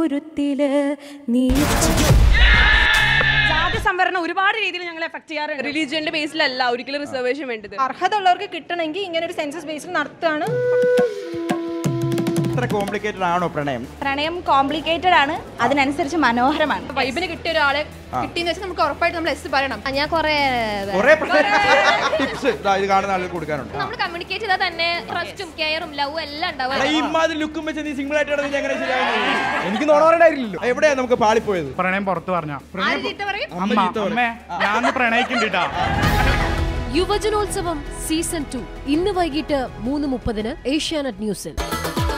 തുരുത്തില് നീ ജാതി സംവരണം ഒരുപാട് രീതിയിൽ ഞങ്ങൾ എഫക്ട് ചെയ്യാറുണ്ട് റിലീജിയന്റെ ബേസിലല്ല ഒരിക്കലും റിസർവേഷൻ വേണ്ടത് അർഹത ഉള്ളവർക്ക് കിട്ടണമെങ്കിൽ ഇങ്ങനെ ഒരു സെൻസസ് ബേസിൽ നടത്തുകയാണ് അത്ര കോംപ്ലിക്കേറ്റഡ് ആണോ പ്രണയം പ്രണയം കോംപ്ലിക്കേറ്റഡ് ആണ് അതിനനുസരിച്ച് മനോഹരമാണ് വൈബിന് കിട്ടിയ ഒരാളെ കിട്ടിയെന്ന് വെച്ചാൽ നമുക്ക് ഉറപ്പായിട്ട് നമ്മൾ എസ് പറയണം ഞാൻ കുറെ കുറെ ടിപ്സ് ഇത് കാണുന്ന ആളുകൾ കൊടുക്കാനുണ്ട് നമ്മൾ കമ്മ്യൂണിക്കേറ്റ് ചെയ്താൽ തന്നെ ട്രസ്റ്റും കെയറും ലവും എല്ലാം എടാ, ഉണ്ടാവും ഈ ഇമാതിരി ലുക്കും വെച്ച് നീ സിംഗിൾ ആയിട്ട് കിടന്ന് എങ്ങനെ ശരിയാവുന്നത് എനിക്ക് നോണവരുണ്ടായില്ലല്ലോ എവിടെയാ നമുക്ക് പാളിപ്പോയത് പ്രണയം പുറത്ത് പറഞ്ഞ ആര് ചീത്ത പറയും അമ്മ അമ്മേ ഞാൻ പ്രണയിക്കുന്നുണ്ടാ യുവജനോത്സവം സീസൺ ടു ഇന്ന് വൈകിട്ട് മൂന്ന് മുപ്പതിന് ഏഷ്യാനെറ്റ് ന്യൂസിൽ